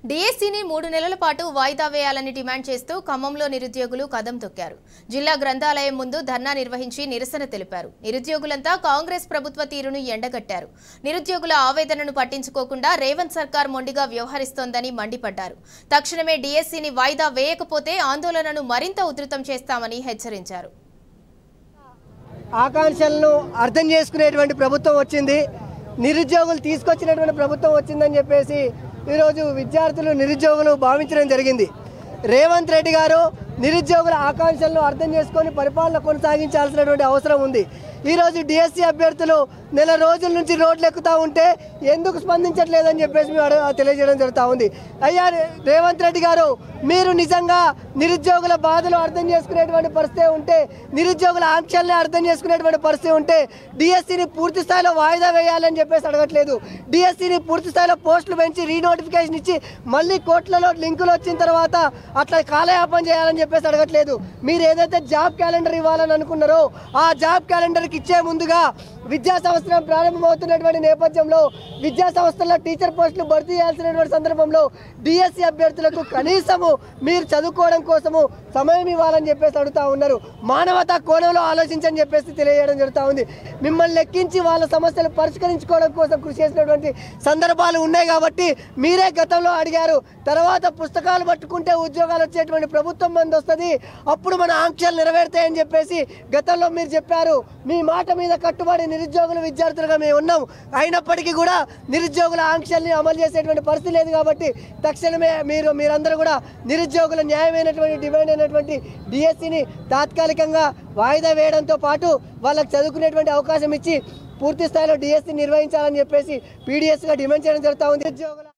డిఎస్సీని మూడు నెలల పాటు వాయిదా వేయాలని డిమాండ్ చేస్తూ ఖమ్మంలో నిరుద్యోగులు కదం తొక్కారు జిల్లా గ్రంథాలయం ముందు ధర్నా నిర్వహించి నిరసన తెలిపారు నిరుద్యోగులంతా కాంగ్రెస్ ప్రభుత్వ తీరును ఎండగట్టారు నిరుద్యోగుల ఆవేదనను పట్టించుకోకుండా రేవంత్ సర్కార్ మొండిగా వ్యవహరిస్తోందని మండిపడ్డారు తక్షణమే డిఎస్సీని వాయిదా వేయకపోతే ఆందోళనను మరింత ఉధృతం చేస్తామని హెచ్చరించారు ఆకాంక్షలను అర్థం చేసుకునేటువంటి ప్రభుత్వం వచ్చింది నిరుద్యోగులు తీసుకొచ్చినటువంటి ప్రభుత్వం వచ్చిందని చెప్పేసి ఈరోజు విద్యార్థులు నిరుద్యోగులు భావించడం జరిగింది రేవంత్ రెడ్డి గారు నిరుద్యోగుల ఆకాంక్షలను అర్థం చేసుకొని పరిపాలన కొనసాగించాల్సినటువంటి అవసరం ఉంది ఈరోజు డిఎస్సి అభ్యర్థులు నెల రోజుల నుంచి రోడ్లు ఎక్కుతూ ఉంటే ఎందుకు స్పందించట్లేదని చెప్పేసి మేము అడగ తెలియజేయడం జరుగుతూ ఉంది అయ్యా రే- రేవంత్ రెడ్డి గారు మీరు నిజంగా నిరుద్యోగుల బాధలు అర్థం చేసుకునేటువంటి పరిస్థితి ఉంటే నిరుద్యోగుల ఆంక్షల్ని అర్థం చేసుకునేటువంటి పరిస్థితి ఉంటే డిఎస్సిని పూర్తి స్థాయిలో వాయిదా వేయాలని చెప్పేసి అడగట్లేదు డిఎస్సిని పూర్తి స్థాయిలో పోస్టులు పెంచి రీనోటిఫికేషన్ ఇచ్చి మళ్ళీ కోట్లలో లింకులు వచ్చిన తర్వాత అట్లా కాలయాపన చేయాలని చెప్పేసి అడగట్లేదు మీరు ఏదైతే జాబ్ క్యాలెండర్ ఇవ్వాలని అనుకున్నారో ఆ జాబ్ క్యాలెండర్కి ఇచ్చే ముందుగా విద్యా సంవత్సరం ప్రారంభమవుతున్నటువంటి నేపథ్యంలో విద్యా సంస్థల్లో టీచర్ పోస్టులు భర్తీ చేయాల్సినటువంటి సందర్భంలో డిఎస్సి అభ్యర్థులకు కనీసము మీరు చదువుకోవడం కోసము సమయం ఇవ్వాలని చెప్పేసి అడుగుతా ఉన్నారు మానవతా కోణంలో ఆలోచించని చెప్పేసి తెలియజేయడం జరుగుతూ ఉంది మిమ్మల్ని లెక్కించి వాళ్ళ సమస్యలు పరిష్కరించుకోవడం కోసం కృషి చేసినటువంటి సందర్భాలు ఉన్నాయి కాబట్టి మీరే గతంలో అడిగారు తర్వాత పుస్తకాలు పట్టుకుంటే ఉద్యోగాలు వచ్చేటువంటి ప్రభుత్వం మంది వస్తుంది అప్పుడు మన ఆంక్షలు నెరవేరుతాయని చెప్పేసి గతంలో మీరు చెప్పారు మీ మాట మీద కట్టుబడి నిరుద్యోగులు విద్యార్థులుగా మేము ఉన్నాం అయినప్పటికీ కూడా నిరుద్యోగుల ఆంక్షల్ని అమలు చేసేటువంటి పరిస్థితి లేదు కాబట్టి తక్షణమే మీరు మీరందరూ కూడా నిరుద్యోగుల న్యాయమైనటువంటి డిమాండ్ అయినటువంటి డిఎస్సిని తాత్కాలికంగా వాయిదా వేయడంతో పాటు వాళ్ళకి చదువుకునేటువంటి అవకాశం ఇచ్చి పూర్తి స్థాయిలో డిఎస్సి నిర్వహించాలని చెప్పేసి పీడిఎస్గా డిమాండ్ చేయడం జరుగుతూ ఉంది నిరుద్యోగుల